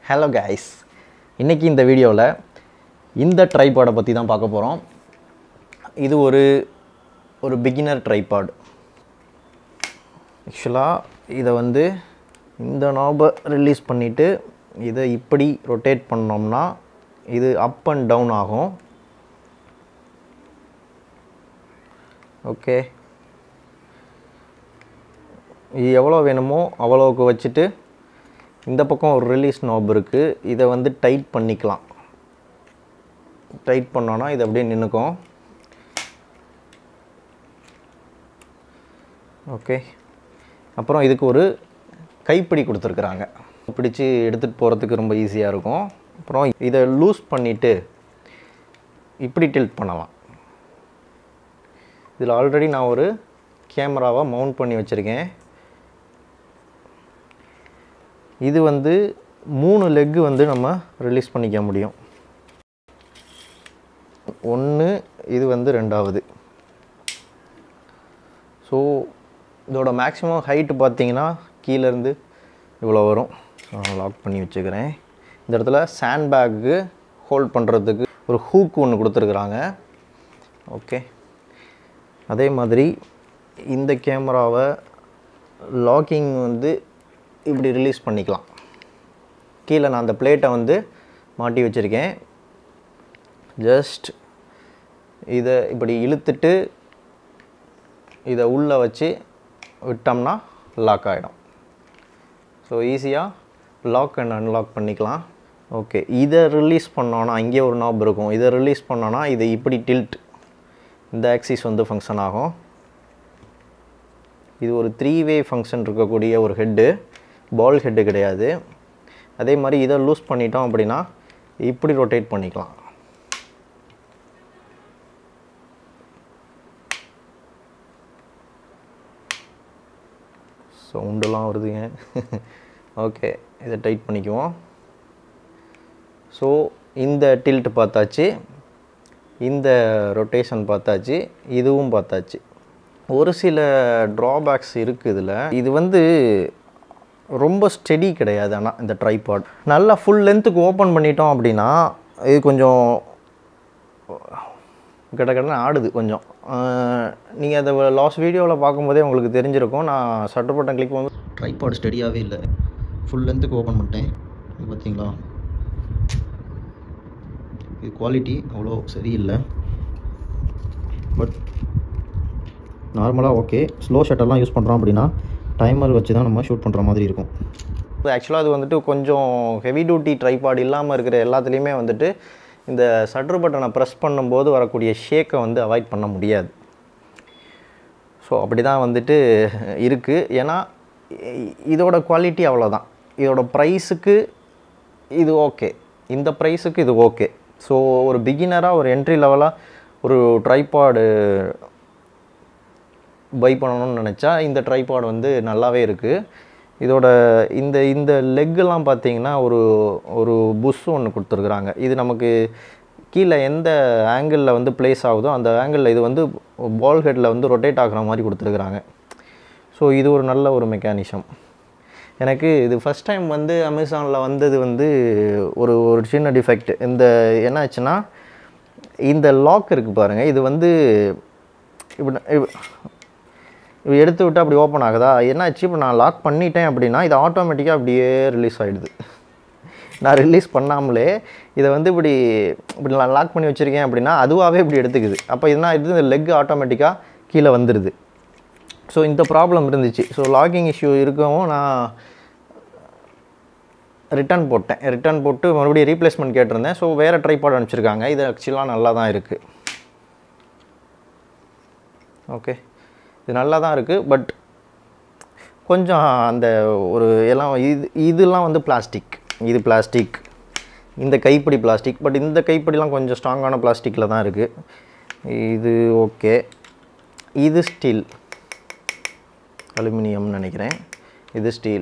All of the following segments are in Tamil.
ஹலோ கைஸ் இன்றைக்கி இந்த வீடியோவில் இந்த ட்ரைபாடை பற்றி தான் பார்க்க போகிறோம் இது ஒரு ஒரு பிகினர் ட்ரைபாட் ஆக்சுவலாக இதை வந்து இந்த நாபை ரிலீஸ் பண்ணிவிட்டு இதை இப்படி ரொட்டேட் பண்ணோம்னா இது அப் அண்ட் டவுன் ஆகும் ஓகே இது எவ்வளோ வேணுமோ அவ்வளோவுக்கு வச்சுட்டு இந்த பக்கம் ஒரு ரிலீஸ் நாப் இருக்குது இதை வந்து டைட் பண்ணிக்கலாம் டைட் பண்ணோன்னா இது அப்படியே நின்றுக்கும் ஓகே அப்புறம் இதுக்கு ஒரு கைப்பிடி கொடுத்துருக்குறாங்க பிடிச்சி எடுத்துகிட்டு போகிறதுக்கு ரொம்ப ஈஸியாக இருக்கும் அப்புறம் இதை லூஸ் பண்ணிவிட்டு இப்படி டில்ட் பண்ணலாம் இதில் ஆல்ரெடி நான் ஒரு கேமராவை மவுண்ட் பண்ணி வச்சுருக்கேன் இது வந்து மூணு லெக்கு வந்து நம்ம ரிலீஸ் பண்ணிக்க முடியும் ஒன்று இது வந்து ரெண்டாவது ஸோ இதோட மேக்ஸிமம் ஹைட்டு பார்த்தீங்கன்னா கீழேருந்து இவ்வளோ வரும் லாக் பண்ணி வச்சுக்கிறேன் இந்த இடத்துல சாண்ட் பேக்கு ஹோல்ட் பண்ணுறதுக்கு ஒரு ஹூக் ஒன்று கொடுத்துருக்குறாங்க ஓகே அதே மாதிரி இந்த கேமராவை லாக்கிங் வந்து இப்படி ரிலீஸ் பண்ணிக்கலாம் கீழே நான் அந்த பிளேட்டை வந்து மாட்டி வச்சுருக்கேன் ஜஸ்ட் இதை இப்படி இழுத்துட்டு இதை உள்ளே வச்சு விட்டோம்னா லாக் ஆகிடும் ஸோ ஈஸியாக லாக் அண்ட் அன்லாக் பண்ணிக்கலாம் ஓகே இதை ரிலீஸ் பண்ணோன்னா இங்கே ஒரு நாப் இருக்கும் இதை ரிலீஸ் பண்ணோன்னா இது இப்படி டில்ட் இந்த ஆக்சிஸ் வந்து ஃபங்க்ஷன் ஆகும் இது ஒரு த்ரீ வே ஃபங்க்ஷன் இருக்கக்கூடிய ஒரு ஹெட்டு பால் ஹெட்டு கிடையாது அதே மாதிரி இதை லூஸ் பண்ணிட்டோம் அப்படின்னா இப்படி ரொட்டேட் பண்ணிக்கலாம் சவுண்டெல்லாம் வருதுங்க ஓகே இதை டைட் பண்ணிக்குவோம் ஸோ இந்த டில்ட் பார்த்தாச்சு இந்த ரொட்டேஷன் பார்த்தாச்சு இதுவும் பார்த்தாச்சு ஒரு சில ட்ராபேக்ஸ் இருக்குது இதில் இது வந்து ரொம்ப ஸ்டெடி கிடையாது ஆனால் இந்த ட்ரைபாட் நல்லா ஃபுல் லென்த்துக்கு ஓப்பன் பண்ணிட்டோம் அப்படின்னா இது கொஞ்சம் கிட்ட கிட்ட ஆடுது கொஞ்சம் நீங்கள் அதை லாஸ்ட் வீடியோவில் பார்க்கும்போதே உங்களுக்கு தெரிஞ்சிருக்கும் நான் சட்டர் பட்டன் கிளிக் வந்து ட்ரைபாட் ஸ்டெடியாகவே இல்லை ஃபுல் லென்த்துக்கு ஓப்பன் பண்ணிட்டேன் இது பார்த்தீங்களா இது குவாலிட்டி அவ்வளோ சரியில்லை பட் நார்மலாக ஓகே ஸ்லோ ஷட்டர்லாம் யூஸ் பண்ணுறோம் அப்படின்னா டைமர் வச்சு தான் நம்ம ஷூட் பண்ணுற மாதிரி இருக்கும் ஆக்சுவலாக அது வந்துட்டு கொஞ்சம் ஹெவி டியூட்டி ட்ரைபாட் இல்லாமல் இருக்கிற எல்லாத்துலேயுமே வந்துட்டு இந்த சட்ரு பட்டனை ப்ரெஸ் பண்ணும்போது வரக்கூடிய ஷேக்கை வந்து அவாய்ட் பண்ண முடியாது ஸோ அப்படி தான் வந்துட்டு இருக்குது ஏன்னா இதோட குவாலிட்டி அவ்வளோதான் இதோட ப்ரைஸுக்கு இது ஓகே இந்த ப்ரைஸுக்கு இது ஓகே ஸோ ஒரு பிகினராக ஒரு என்ட்ரி லெவலாக ஒரு ட்ரைபாடு பை பண்ணணும்னு நினச்சா இந்த ட்ரைபாட் வந்து நல்லாவே இருக்குது இதோட இந்த இந்த லெக்கெல்லாம் பார்த்தீங்கன்னா ஒரு ஒரு புஷ் ஒன்று கொடுத்துருக்குறாங்க இது நமக்கு கீழே எந்த ஆங்கிளில் வந்து ப்ளேஸ் ஆகுதோ அந்த ஆங்கிளில் இது வந்து பால் ஹெட்டில் வந்து ரொட்டேட் ஆகுற மாதிரி கொடுத்துருக்குறாங்க ஸோ இது ஒரு நல்ல ஒரு மெக்கானிசம் எனக்கு இது ஃபஸ்ட் டைம் வந்து அமேசானில் வந்தது வந்து ஒரு ஒரு சின்ன டிஃபெக்ட் இந்த என்ன ஆச்சுன்னா இந்த லாக் இருக்குது பாருங்கள் இது வந்து இப்படி இப்போ எடுத்து விட்டு அப்படி ஓப்பன் ஆகுதா என்னாச்சு இப்போ நான் லாக் பண்ணிட்டேன் அப்படின்னா இது ஆட்டோமேட்டிக்காக அப்படியே ரிலீஸ் ஆகிடுது நான் ரிலீஸ் பண்ணாமலே இதை வந்து இப்படி இப்படி நான் லாக் பண்ணி வச்சுருக்கேன் அப்படின்னா அதுவாகவே இப்படி எடுத்துக்குது அப்போ என்ன இது இந்த லெக் ஆட்டோமேட்டிக்காக கீழே வந்துடுது ஸோ இந்த ப்ராப்ளம் இருந்துச்சு ஸோ லாகிங் இஷ்யூ இருக்கவும் நான் ரிட்டர்ன் போட்டேன் ரிட்டர்ன் போட்டு மறுபடியும் ரீப்ளேஸ்மெண்ட் கேட்டிருந்தேன் ஸோ வேறு ட்ரைபாட் அனுப்பிச்சிருக்காங்க இது ஆக்சுவலாக நல்லா தான் இருக்குது ஓகே இது நல்லா தான் இருக்குது பட் கொஞ்சம் அந்த ஒரு எல்லாம் இது இதெல்லாம் வந்து பிளாஸ்டிக் இது பிளாஸ்டிக் இந்த கைப்பிடி பிளாஸ்டிக் பட் இந்த கைப்பிடிலாம் கொஞ்சம் ஸ்ட்ராங்கான பிளாஸ்டிக்கில் தான் இருக்குது இது ஓகே இது ஸ்டீல் அலுமினியம்னு நினைக்கிறேன் இது ஸ்டீல்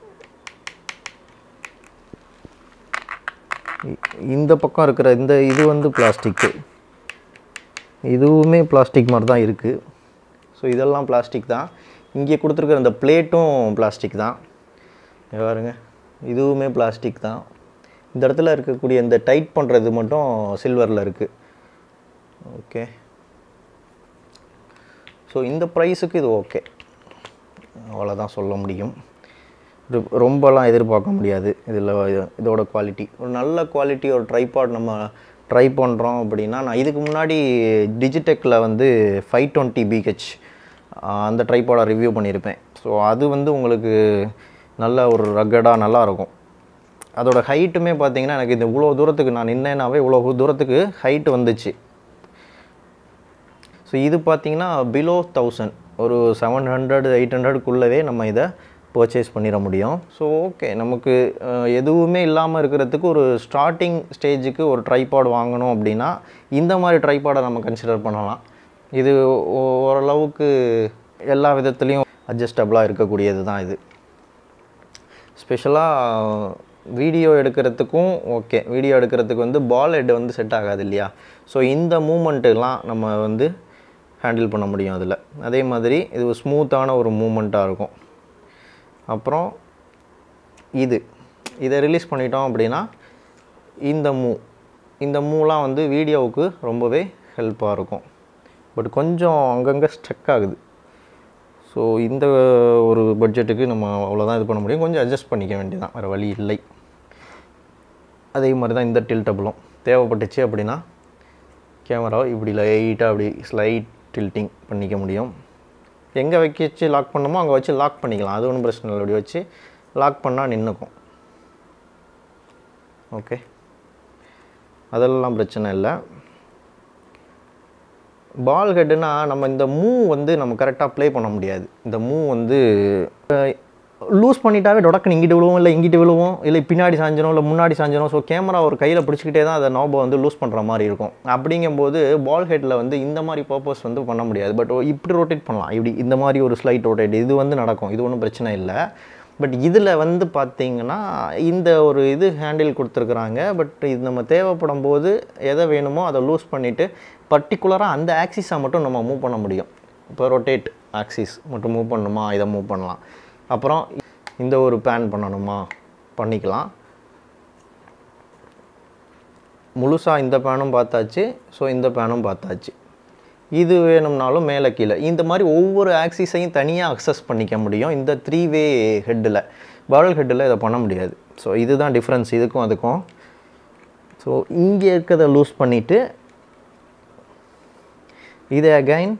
இந்த பக்கம் இருக்கிற இந்த இது வந்து பிளாஸ்டிக்கு இதுவுமே பிளாஸ்டிக் மாதிரி தான் இருக்குது ஸோ இதெல்லாம் பிளாஸ்டிக் தான் இங்கே கொடுத்துருக்குற இந்த பிளேட்டும் பிளாஸ்டிக் தான் இங்க பாருங்க இதுவுமே பிளாஸ்டிக் தான் இந்த இடத்துல இருக்கக்கூடிய இந்த டைட் பண்ணுறது மட்டும் சில்வரில் இருக்குது ஓகே ஸோ இந்த ப்ரைஸுக்கு இது ஓகே அவ்வளோதான் சொல்ல முடியும் இது ரொம்பலாம் எதிர்பார்க்க முடியாது இதில் இதோட குவாலிட்டி ஒரு நல்ல குவாலிட்டி ஒரு ட்ரைபாட் நம்ம ட்ரை பண்ணுறோம் அப்படின்னா நான் இதுக்கு முன்னாடி டிஜிடெக்கில் வந்து ஃபைவ் டுவெண்ட்டி பிஹெச் அந்த ட்ரைபாடை ரிவ்யூ பண்ணியிருப்பேன் ஸோ அது வந்து உங்களுக்கு நல்ல ஒரு ரக்கடாக நல்லாயிருக்கும் அதோட ஹைட்டுமே பார்த்தீங்கன்னா எனக்கு இந்த இவ்வளோ தூரத்துக்கு நான் நின்னேனாவே இவ்வளோ தூரத்துக்கு ஹைட் வந்துச்சு ஸோ இது பார்த்தீங்கன்னா பிலோ தௌசண்ட் ஒரு செவன் ஹண்ட்ரட் எயிட் ஹண்ட்ரடுக்குள்ளவே நம்ம இதை பர்ச்சேஸ் பண்ணிட முடியும் ஸோ ஓகே நமக்கு அஹ், எதுவுமே இல்லாமல் இருக்கிறதுக்கு ஒரு ஸ்டார்டிங் ஸ்டேஜுக்கு ஒரு ட்ரைபாட் வாங்கணும் அப்படின்னா இந்த மாதிரி ட்ரைபாடை நம்ம கன்சிடர் பண்ணலாம் இது ஓ- ஓரளவுக்கு எல்லா விதத்துலேயும் அட்ஜஸ்டபிளாக இருக்கக்கூடியது தான் இது ஸ்பெஷலாக வீடியோ எடுக்கிறதுக்கும் ஓகே வீடியோ எடுக்கிறதுக்கு வந்து பால் ஹெட் வந்து செட் ஆகாது இல்லையா ஸோ இந்த மூமெண்ட்டுலாம் நம்ம வந்து ஹேண்டில் பண்ண முடியும் அதில் அதே மாதிரி இது ஒரு ஸ்மூத்தான ஒரு மூமெண்ட்டாக இருக்கும் அப்புறம் இது இதை ரிலீஸ் பண்ணிட்டோம் அப்படின்னா இந்த மூ இந்த மூலாம் வந்து வீடியோவுக்கு ரொம்பவே ஹெல்ப்பாக இருக்கும் பட் கொஞ்சம் அங்கங்கே ஸ்ட்ரக் ஆகுது ஸோ இந்த ஒரு பட்ஜெட்டுக்கு நம்ம அவ்வளோதான் இது பண்ண முடியும் கொஞ்சம் அட்ஜஸ்ட் பண்ணிக்க வேண்டியதான் வேறு வழி இல்லை அதே மாதிரி தான் இந்த டில்டபுளும் தேவைப்பட்டுச்சு அப்படின்னா கேமராவை இப்படி லைட்டாக அப்படி ஸ்லைட் டில்ட்டிங் பண்ணிக்க முடியும் எங்கே வைக்க வச்சு லாக் பண்ணணுமோ அங்கே வச்சு லாக் பண்ணிக்கலாம் அது ஒன்றும் பிரச்சனை இல்லை அப்படி வச்சு லாக் பண்ணால் நின்றுக்கும் ஓகே அதெல்லாம் பிரச்சனை இல்லை பால் ஹெட்டுனா நம்ம இந்த மூ வந்து நம்ம கரெக்டாக ப்ளே பண்ண முடியாது இந்த மூ வந்து லூஸ் பண்ணிட்டாவே டொடக்குன்னு இங்கிட்டு விழுவோம் இல்லை இங்கிட்டு விழுவோம் இல்லை பின்னாடி சாஞ்சணும் இல்லை முன்னாடி சாஞ்சணும் ஸோ கேமரா ஒரு கையில் பிடிச்சிக்கிட்டே தான் அதை நாபை வந்து லூஸ் பண்ணுற மாதிரி இருக்கும் அப்படிங்கும்போது பால் ஹெட்டில் வந்து இந்த மாதிரி பர்பஸ் வந்து பண்ண முடியாது பட் இப்படி ரொட்டேட் பண்ணலாம் இப்படி இந்த மாதிரி ஒரு ஸ்லைட் ரொட்டேட் இது வந்து நடக்கும் இது ஒன்றும் பிரச்சனை இல்லை பட் இதில் வந்து பார்த்தீங்கன்னா இந்த ஒரு இது ஹேண்டில் கொடுத்துருக்குறாங்க பட் இது நம்ம தேவைப்படும் போது எதை வேணுமோ அதை லூஸ் பண்ணிவிட்டு பர்டிகுலராக அந்த ஆக்சிஸை மட்டும் நம்ம மூவ் பண்ண முடியும் இப்போ ரொட்டேட் ஆக்சிஸ் மட்டும் மூவ் பண்ணணுமா இதை மூவ் பண்ணலாம் அப்புறம் இந்த ஒரு பேன் பண்ணணுமா பண்ணிக்கலாம் முழுசாக இந்த பேனும் பார்த்தாச்சு ஸோ இந்த பேனும் பார்த்தாச்சு இது வேணும்னாலும் மேலே கீழே இந்த மாதிரி ஒவ்வொரு ஆக்சிஸையும் தனியாக அக்சஸ் பண்ணிக்க முடியும் இந்த த்ரீ வே ஹெட்டில் பாரல் ஹெட்டில் இதை பண்ண முடியாது ஸோ இதுதான் டிஃப்ரென்ஸ் இதுக்கும் அதுக்கும் ஸோ இங்கே இருக்கிறத லூஸ் பண்ணிவிட்டு இதை அகைன்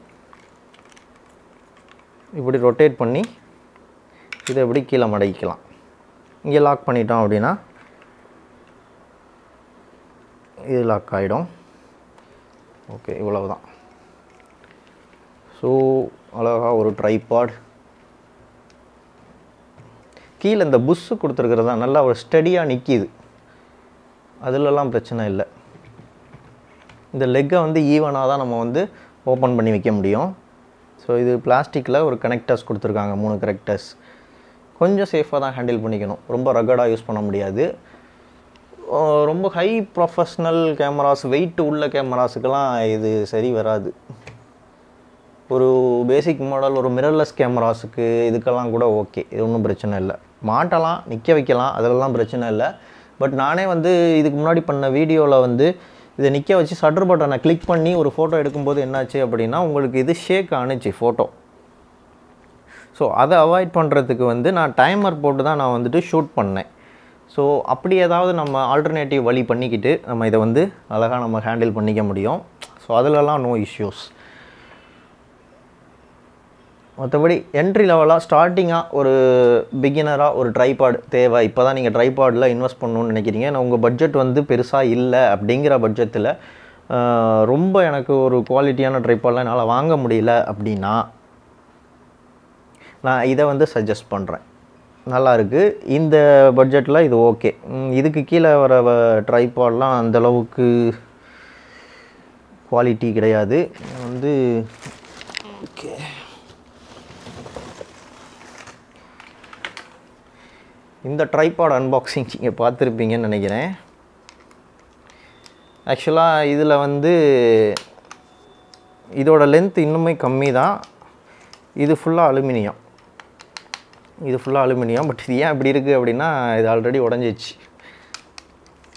இப்படி ரொட்டேட் பண்ணி இதை இப்படி கீழே மடக்கிக்கலாம் இங்கே லாக் பண்ணிட்டோம் அப்படின்னா இது லாக் ஆகிடும் ஓகே இவ்வளவுதான் ஸோ அழகா ஒரு ட்ரைபாட் கீழே இந்த புஷ்ஷு கொடுத்துருக்கிறதா நல்லா ஒரு ஸ்டடியாக நிற்கிது அதிலெல்லாம் பிரச்சனை இல்லை இந்த லெக்கை வந்து ஈவனாக தான் நம்ம வந்து ஓப்பன் பண்ணி வைக்க முடியும் ஸோ இது பிளாஸ்டிக்கில் ஒரு கனெக்டர்ஸ் கொடுத்துருக்காங்க மூணு கனெக்டர்ஸ் கொஞ்சம் சேஃபாக தான் ஹேண்டில் பண்ணிக்கணும் ரொம்ப ரகடாக யூஸ் பண்ண முடியாது அஹ் ரொம்ப ஹை ப்ரொஃபஷ்னல் கேமராஸ் வெயிட் உள்ள கேமராஸுக்கெல்லாம் இது சரி வராது ஒரு பேசிக் மாடல் ஒரு மிரர்லெஸ் கேமராஸுக்கு இதுக்கெல்லாம் கூட ஓகே இது ஒன்றும் பிரச்சனை இல்லை மாட்டலாம் நிற்க வைக்கலாம் அதெல்லாம் பிரச்சனை இல்லை பட் நானே வந்து இதுக்கு முன்னாடி பண்ண வீடியோவில் வந்து இதை நிற்க வச்சு சட்டர் பட்டனை கிளிக் பண்ணி ஒரு ஃபோட்டோ எடுக்கும்போது என்னாச்சு அப்படின்னா உங்களுக்கு இது ஷேக் ஆணுச்சு ஃபோட்டோ ஸோ அதை அவாய்ட் பண்ணுறதுக்கு வந்து நான் டைமர் போட்டு தான் நான் வந்துட்டு ஷூட் பண்ணேன் ஸோ அப்படி ஏதாவது நம்ம ஆல்டர்னேட்டிவ் வழி பண்ணிக்கிட்டு நம்ம இதை வந்து அழகாக நம்ம ஹேண்டில் பண்ணிக்க முடியும் ஸோ அதிலலாம் நோ இஷ்யூஸ் மற்றபடி என்ட்ரி லெவலாக ஸ்டார்டிங்காக ஒரு பிகினராக ஒரு ட்ரைபாட் தேவை இப்போ தான் நீங்கள் ட்ரைபாடில் இன்வெஸ்ட் பண்ணணும்னு நினைக்கிறீங்க நான் உங்கள் பட்ஜெட் வந்து பெருசாக இல்லை அப்படிங்கிற பட்ஜெட்டில் ரொம்ப எனக்கு ஒரு குவாலிட்டியான ட்ரைபாட்லாம் என்னால் வாங்க முடியல அப்படின்னா நான் இதை வந்து சஜஸ்ட் பண்ணுறேன் நல்லா இருக்கு இந்த பட்ஜெட்டில் இது ஓகே இதுக்கு கீழே வர ட்ரைபாட்லாம் அந்தளவுக்கு குவாலிட்டி கிடையாது வந்து ஓகே இந்த ட்ரைபாட் அன்பாக்சிங் நீங்கள் பார்த்துருப்பீங்கன்னு நினைக்கிறேன் ஆக்சுவலாக இதில் வந்து இதோட லென்த் இன்னுமே கம்மி தான் இது ஃபுல்லாக அலுமினியம் இது ஃபுல்லாக அலுமினியம் பட் இது ஏன் இப்படி இருக்குது அப்படின்னா இது ஆல்ரெடி உடஞ்சிச்சு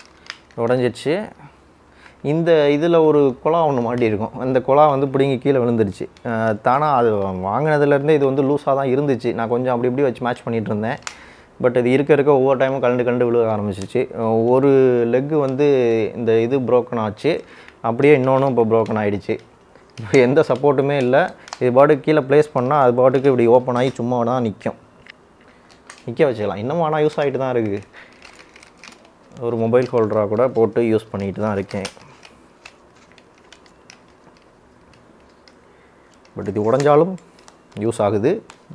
உடஞ்சிடுச்சு இந்த இதில் ஒரு குழா ஒன்று மாட்டியிருக்கும் அந்த குழா வந்து பிடுங்கி கீழே விழுந்துருச்சு அஹ் தானா அது வாங்கினதுலேருந்தே இது வந்து லூஸாக தான் இருந்துச்சு நான் கொஞ்சம் அப்படி இப்படி வச்சு மேட்ச் பண்ணிகிட்டு இருந்தேன் பட் இது இருக்க இருக்க ஒவ்வொரு டைமும் கலண்டு கலண்டு விழுக ஆரம்பிச்சிருச்சு அஹ் ஒரு லெக்கு வந்து இந்த இது broken ஆச்சு அப்படியே இன்னொன்றும் இப்போ broken ஆயிடுச்சு இப்போ எந்த சப்போர்ட்டுமே இல்லை இது பாட்டுக்கு கீழே ப்ளேஸ் பண்ணால் அது பாட்டுக்கு இப்படி ஓப்பன் ஆகி சும்மா தான் நிற்கும் நிற்க வச்சுக்கலாம் இன்னமும் ஆனால் யூஸ் ஆகிட்டு தான் இருக்குது ஒரு மொபைல் ஹோல்டராக கூட போட்டு யூஸ் பண்ணிட்டு தான் இருக்கேன் பட் இது உடஞ்சாலும் யூஸ் ஆகுது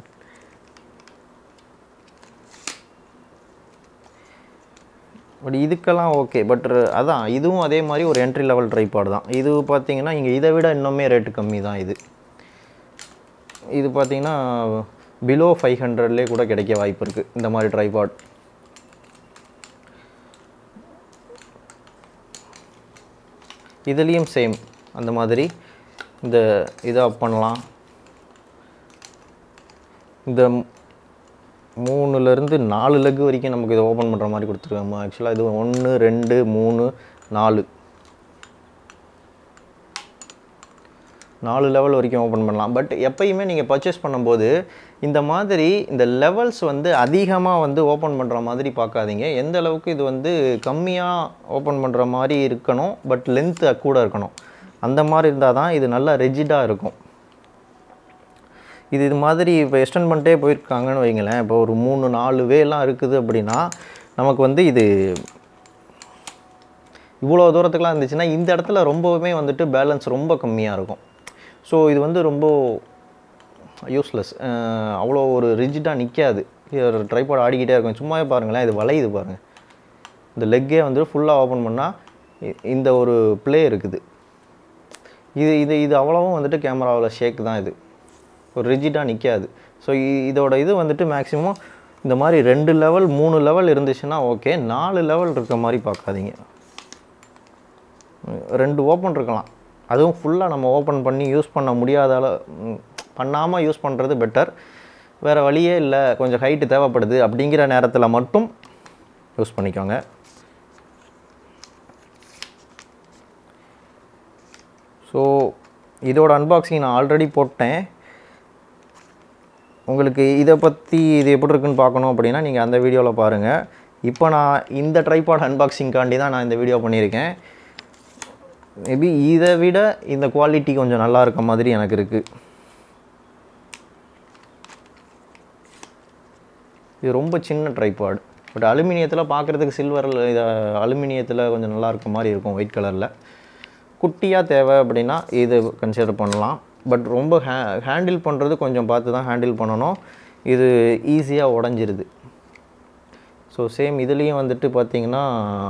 பட் இதுக்கெல்லாம் ஓகே பட் அதான் இதுவும் அதே மாதிரி ஒரு என்ட்ரி லெவல் ட்ரைபாட் தான் இது பார்த்தீங்கன்னா இங்கே இதை விட இன்னுமே ரேட்டு கம்மி தான் இது இது பார்த்தீங்கன்னா பிலோ ஃபைவ் ஹண்ட்ரட்லேயே கூட கிடைக்க வாய்ப்பு இருக்குது இந்த மாதிரி ட்ரைபாட் இதுலேயும் சேம் அந்த மாதிரி இந்த இதை அப் பண்ணலாம் இந்த மூணுலேருந்து நாலு லெக் வரைக்கும் நமக்கு இதை ஓப்பன் பண்ணுற மாதிரி கொடுத்துருக்காங்க ஆக்சுவலாக இது ஒன்று ரெண்டு மூணு நாலு நாலு லெவல் வரைக்கும் ஓப்பன் பண்ணலாம் பட் எப்பயுமே நீங்கள் பர்ச்சேஸ் பண்ணும்போது இந்த மாதிரி இந்த லெவல்ஸ் வந்து அதிகமாக வந்து ஓப்பன் பண்ணுற மாதிரி பார்க்காதீங்க எந்த அளவுக்கு இது வந்து கம்மியாக ஓப்பன் பண்ணுற மாதிரி இருக்கணும் பட் லென்த்து கூட இருக்கணும் அந்த மாதிரி இருந்தால் தான் இது நல்லா ரெஜிடாக இருக்கும் இது இது மாதிரி இப்போ எக்ஸ்டெண்ட் பண்ணிட்டே போயிருக்காங்கன்னு வைங்களேன் இப்போ ஒரு மூணு நாலு வேலாம் இருக்குது அப்படின்னா நமக்கு வந்து இது இவ்வளோ தூரத்துக்குலாம் இருந்துச்சுன்னா இந்த இடத்துல ரொம்பவுமே வந்துட்டு பேலன்ஸ் ரொம்ப கம்மியாக இருக்கும் ஸோ இது வந்து ரொம்ப யூஸ்லெஸ் அவ்வளோ ஒரு ரிஜிட்டாக நிற்காது ஒரு ட்ரைபாட் ஆடிக்கிட்டே இருக்கும் சும்மாவே பாருங்களேன் இது வளையுது பாருங்கள் இந்த லெக்கே வந்து ஃபுல்லாக ஓப்பன் பண்ணால் இந்த ஒரு ப்ளே இருக்குது இது இது இது அவ்வளவும் வந்துட்டு கேமராவில் ஷேக் தான் இது ஒரு ரிஜிட்டாக நிற்காது ஸோ இதோட இது வந்துட்டு மேக்ஸிமம் இந்த மாதிரி ரெண்டு லெவல் மூணு லெவல் இருந்துச்சுன்னா ஓகே நாலு லெவல் இருக்க மாதிரி பார்க்காதீங்க ரெண்டு ஓப்பன் இருக்கலாம் அதுவும் ஃபுல்லாக நம்ம ஓப்பன் பண்ணி யூஸ் பண்ண முடியாத அளவு பண்ணாமல் யூஸ் பண்ணுறது பெட்டர் வேறு வழியே இல்லை கொஞ்சம் ஹைட்டு தேவைப்படுது அப்படிங்கிற நேரத்தில் மட்டும் யூஸ் பண்ணிக்கோங்க ஸோ இதோட அன்பாக்சிங் நான் ஆல்ரெடி போட்டேன் உங்களுக்கு இதை பற்றி இது எப்படி இருக்குன்னு பார்க்கணும் அப்படின்னா நீங்கள் அந்த வீடியோவில் பாருங்கள் இப்போ நான் இந்த ட்ரைபாட் அன்பாக்சிங்காண்டி தான் நான் இந்த வீடியோ பண்ணியிருக்கேன் மேபி இதை விட இந்த குவாலிட்டி கொஞ்சம் நல்லா இருக்க மாதிரி எனக்கு இருக்குது இது ரொம்ப சின்ன ட்ரைபாட் பட் அலுமினியத்தில் பார்க்குறதுக்கு சில்வரில் இதை அலுமினியத்தில் கொஞ்சம் நல்லா இருக்க மாதிரி இருக்கும் ஒயிட் கலரில் குட்டியாக தேவை அப்படின்னா இது கன்சிடர் பண்ணலாம் பட் ரொம்ப ஹே ஹேண்டில் பண்ணுறது கொஞ்சம் பார்த்து தான் ஹேண்டில் பண்ணணும் இது ஈஸியாக உடஞ்சிருது ஸோ சேம் இதுலேயும் வந்துட்டு பார்த்தீங்கன்னா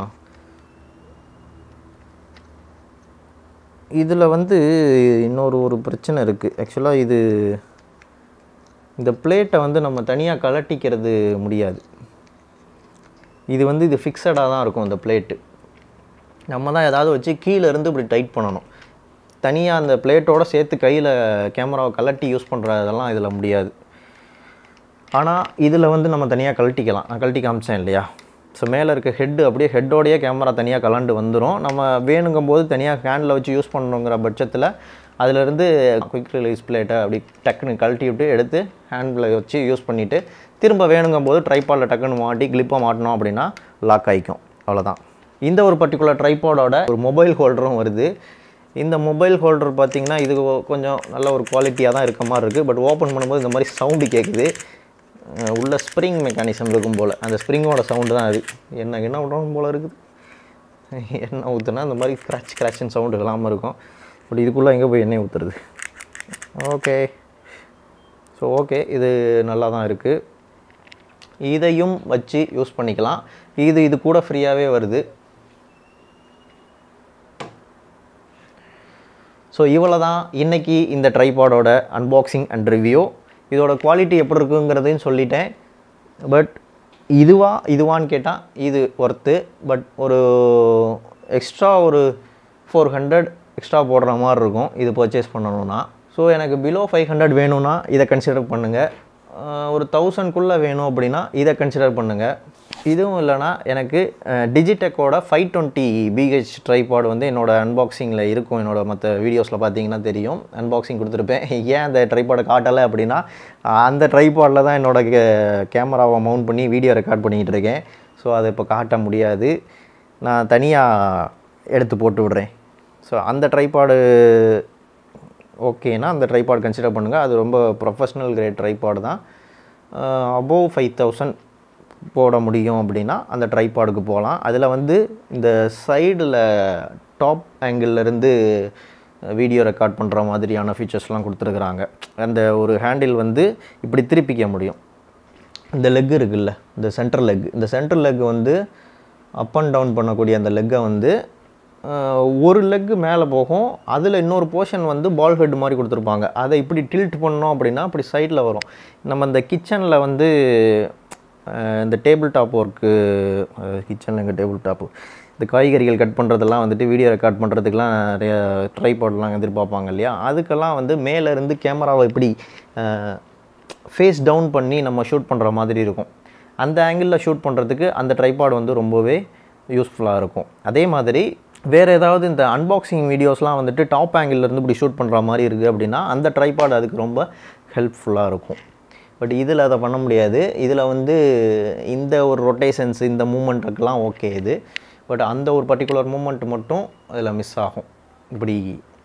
இதில் வந்து இன்னொரு ஒரு பிரச்சனை இருக்குது ஆக்சுவலாக இது இந்த பிளேட்டை வந்து நம்ம தனியாக கலட்டிக்கிறது முடியாது இது வந்து இது ஃபிக்ஸடாக தான் இருக்கும் இந்த பிளேட்டு நம்ம தான் ஏதாவது வச்சு கீழே இருந்து இப்படி டைட் பண்ணணும் தனியாக அந்த பிளேட்டோட சேர்த்து கையில் கேமராவை கலட்டி யூஸ் பண்ணுறதெல்லாம் இதில் முடியாது ஆனால் இதில் வந்து நம்ம தனியாக கழட்டிக்கலாம் நான் கழட்டி காமிச்சேன் இல்லையா ஸோ மேலே இருக்க ஹெட்டு அப்படியே ஹெட்டோடையே கேமரா தனியாக கலண்டு வந்துடும் நம்ம வேணுங்கும் போது தனியாக ஹேண்டில் வச்சு யூஸ் பண்ணணுங்கிற பட்சத்தில் அதிலிருந்து குயிக் ரிலீஸ் பிளேட்டை அப்படி டக்குன்னு கழட்டி விட்டு எடுத்து ஹேண்டில் வச்சு யூஸ் பண்ணிவிட்டு திரும்ப வேணுங்கும் போது ட்ரைபாடில் டக்குன்னு மாட்டி கிளிப்பாக மாட்டினோம் அப்படின்னா லாக் ஆகிக்கும் அவ்வளோதான் இந்த ஒரு பர்டிகுலர் ட்ரைபாடோட ஒரு மொபைல் ஹோல்டரும் வருது இந்த மொபைல் ஹோல்டர் பார்த்தீங்கன்னா இது கொஞ்சம் நல்ல ஒரு குவாலிட்டியாக தான் இருக்க மாதிரி இருக்குது பட் ஓப்பன் பண்ணும்போது இந்த மாதிரி சவுண்டு கேட்குது அஹ் உள்ள ஸ்ப்ரிங் மெக்கானிசம் இருக்கும் போல் அந்த ஸ்ப்ரிங்கோட சவுண்டு தான் அது என்ன என்ன விடணும் போல் இருக்குது எண்ணெய் ஊற்றுனா இந்த மாதிரி ஸ்க்ராட்ச் ஸ்க்ராட்ச்னு சவுண்டு இல்லாமல் இருக்கும் பட் இதுக்குள்ளே எங்கே போய் எண்ணெய் ஊற்றுறது ஓகே ஸோ ஓகே இது நல்லா தான் இருக்குது இதையும் வச்சு யூஸ் பண்ணிக்கலாம் இது இது கூட ஃப்ரீயாகவே வருது ஸோ இவ்வளோ தான் இன்றைக்கி இந்த ட்ரைபாடோட அன்பாக்சிங் அண்ட் ரிவ்யூ இதோட குவாலிட்டி எப்படி இருக்குங்கிறதையும் சொல்லிட்டேன் பட் இதுவா இதுவான்னு கேட்டால் இது ஒர்த்து பட் ஒரு எக்ஸ்ட்ரா ஒரு ஃபோர் ஹண்ட்ரட் எக்ஸ்ட்ரா போடுற மாதிரி இருக்கும் இது பர்ச்சேஸ் பண்ணணும்னா ஸோ எனக்கு பிலோ ஃபைவ் ஹண்ட்ரட் வேணும்னா இதை கன்சிடர் பண்ணுங்கள் ஒரு தௌசண்ட்குள்ளே வேணும் அப்படின்னா இதை கன்சிடர் பண்ணுங்கள் இதுவும் இல்லைனா எனக்கு டிஜிடெக்கோட ஃபைவ் டுவெண்ட்டி பிஹெச் ட்ரைபாட் வந்து என்னோட அன்பாக்சிங்கில் இருக்கும் என்னோட மற்ற வீடியோஸில் பார்த்தீங்கன்னா தெரியும் அன்பாக்சிங் கொடுத்துருப்பேன் ஏன் அந்த ட்ரைபாடை காட்டலை அப்படின்னா அஹ், அந்த ட்ரைபாடில் தான் என்னோட கேமராவை மவுண்ட் பண்ணி வீடியோ ரெக்கார்ட் பண்ணிக்கிட்டு இருக்கேன் ஸோ அதை இப்போ காட்ட முடியாது நான் தனியாக எடுத்து போட்டு விடுறேன் ஸோ அந்த ட்ரைபாடு ஓகேனா அந்த ட்ரைபாட் கன்சிடர் பண்ணுங்கள் அது ரொம்ப ப்ரொஃபஷ்னல் கிரேட் ட்ரைபாடு தான் அபோவ் ஃபைவ் தௌசண்ட் போட முடியும் அப்படின்னா அந்த ட்ரைபாடுக்கு போகலாம் அதில் வந்து இந்த சைடில் டாப் இருந்து வீடியோ ரெக்கார்ட் பண்ணுற மாதிரியான ஃபீச்சர்ஸ்லாம் கொடுத்துருக்குறாங்க அந்த ஒரு ஹேண்டில் வந்து இப்படி திருப்பிக்க முடியும் இந்த லெக் இருக்குல்ல இந்த சென்டர் லெக் இந்த சென்டர் லெக் வந்து அப் அண்ட் டவுன் பண்ணக்கூடிய அந்த லெக்கை வந்து அஹ், ஒரு லெக்கு மேலே போகும் அதில் இன்னொரு போர்ஷன் வந்து பால் ஹெட் மாதிரி கொடுத்துருப்பாங்க அதை இப்படி டில்ட் பண்ணோம் அப்படின்னா அப்படி சைடில் வரும் நம்ம இந்த கிச்சனில் வந்து அஹ், இந்த டேபிள் டாப் ஒர்க்கு கிச்சனில் எங்கள் டேபிள் டாப்பு இந்த காய்கறிகள் கட் பண்ணுறதெல்லாம் வந்துட்டு வீடியோ ரெக்கார்ட் பண்ணுறதுக்கெலாம் நிறைய ட்ரைபாட்லாம் எதிர்பார்ப்பாங்க இல்லையா அதுக்கெல்லாம் வந்து மேலே இருந்து கேமராவை இப்படி ஃபேஸ் டவுன் பண்ணி நம்ம ஷூட் பண்ணுற மாதிரி இருக்கும் அந்த ஆங்கிளில் ஷூட் பண்ணுறதுக்கு அந்த ட்ரைபாட் வந்து ரொம்பவே யூஸ்ஃபுல்லாக இருக்கும் அதே மாதிரி வேறு ஏதாவது இந்த அன்பாக்சிங் வீடியோஸ்லாம் வந்துட்டு டாப் இருந்து இப்படி ஷூட் பண்ணுற மாதிரி இருக்குது அப்படின்னா அந்த ட்ரைபாட் அதுக்கு ரொம்ப ஹெல்ப்ஃபுல்லாக இருக்கும் பட் இதில் அதை பண்ண முடியாது இதில் வந்து இந்த ஒரு ரொட்டேஷன்ஸ் இந்த மூமெண்ட்டுக்கெலாம் ஓகே இது பட் அந்த ஒரு பர்டிகுலர் மூமெண்ட் மட்டும் அதில் மிஸ் ஆகும் இப்படி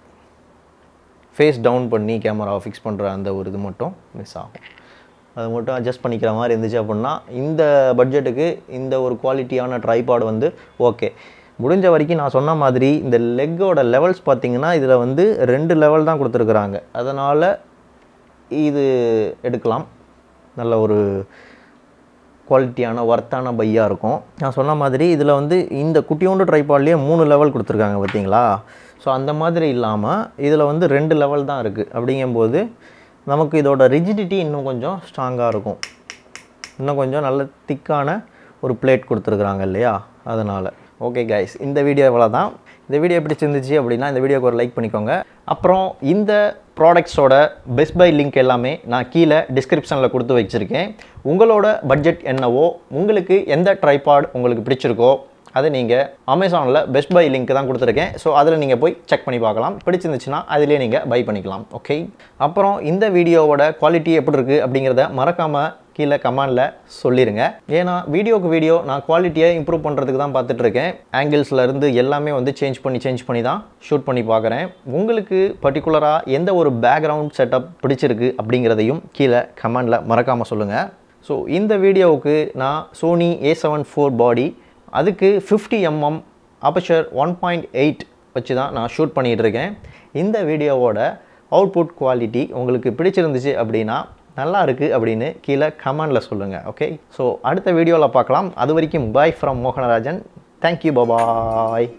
ஃபேஸ் டவுன் பண்ணி கேமராவை ஃபிக்ஸ் பண்ணுற அந்த ஒரு இது மட்டும் மிஸ் ஆகும் அது மட்டும் அட்ஜஸ்ட் பண்ணிக்கிற மாதிரி இருந்துச்சு அப்படின்னா இந்த பட்ஜெட்டுக்கு இந்த ஒரு குவாலிட்டியான ட்ரைபாட் வந்து ஓகே முடிஞ்ச வரைக்கும் நான் சொன்ன மாதிரி இந்த லெக்கோட லெவல்ஸ் பார்த்தீங்கன்னா இதில் வந்து ரெண்டு லெவல் தான் கொடுத்துருக்குறாங்க அதனால் இது எடுக்கலாம் நல்ல ஒரு குவாலிட்டியான ஒர்த்தான பையாக இருக்கும் நான் சொன்ன மாதிரி இதில் வந்து இந்த குட்டியோண்டு ட்ரைபாட்லேயே மூணு லெவல் கொடுத்துருக்காங்க பார்த்தீங்களா ஸோ அந்த மாதிரி இல்லாமல் இதில் வந்து ரெண்டு லெவல் தான் இருக்குது அப்படிங்கும்போது நமக்கு இதோட ரிஜிடிட்டி இன்னும் கொஞ்சம் ஸ்ட்ராங்காக இருக்கும் இன்னும் கொஞ்சம் நல்ல திக்கான ஒரு பிளேட் கொடுத்துருக்குறாங்க இல்லையா அதனால் ஓகே கைஸ் இந்த வீடியோ இவ்வளோ தான் இந்த வீடியோ பிடிச்சிருந்துச்சு அப்படின்னா இந்த வீடியோக்கு ஒரு லைக் பண்ணிக்கோங்க அப்புறம் இந்த ப்ராடக்ட்ஸோட பெஸ்ட் பை லிங்க் எல்லாமே நான் கீழே டிஸ்கிரிப்ஷனில் கொடுத்து வச்சுருக்கேன் உங்களோட பட்ஜெட் என்னவோ உங்களுக்கு எந்த ட்ரைபாட் உங்களுக்கு பிடிச்சிருக்கோ அதை நீங்கள் அமேசானில் பெஸ்ட் பை லிங்க் தான் கொடுத்துருக்கேன் ஸோ அதில் நீங்கள் போய் செக் பண்ணி பார்க்கலாம் பிடிச்சிருந்துச்சுன்னா அதிலே நீங்கள் பை பண்ணிக்கலாம் ஓகே அப்புறம் இந்த வீடியோவோட குவாலிட்டி எப்படி இருக்குது அப்படிங்கிறத மறக்காமல் கீழே கமெண்டில் சொல்லிடுங்க ஏன்னா வீடியோக்கு வீடியோ நான் குவாலிட்டியை இம்ப்ரூவ் பண்ணுறதுக்கு தான் பார்த்துட்ருக்கேன் ஆங்கிள்ஸில் இருந்து எல்லாமே வந்து சேஞ்ச் பண்ணி சேஞ்ச் பண்ணி தான் ஷூட் பண்ணி பார்க்குறேன் உங்களுக்கு பர்டிகுலராக எந்த ஒரு பேக்ரவுண்ட் செட்டப் பிடிச்சிருக்கு அப்படிங்கிறதையும் கீழே கமெண்டில் மறக்காமல் சொல்லுங்கள் ஸோ இந்த வீடியோவுக்கு நான் Sony A seven four body அதுக்கு fifty MM aperture one point eight வச்சு தான் நான் ஷூட் பண்ணிகிட்டு இருக்கேன் இந்த வீடியோவோட அவுட்புட் குவாலிட்டி உங்களுக்கு பிடிச்சிருந்துச்சு அப்படின்னா நல்லா இருக்குது அப்படின்னு கீழே கமெண்டில் சொல்லுங்கள் ஓகே ஸோ அடுத்த வீடியோவில் பார்க்கலாம் அது வரைக்கும் bye from Mohanarajan thank you bye bye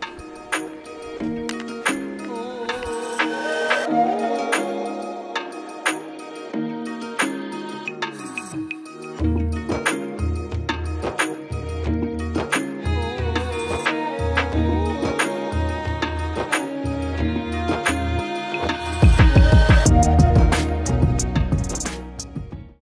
Thank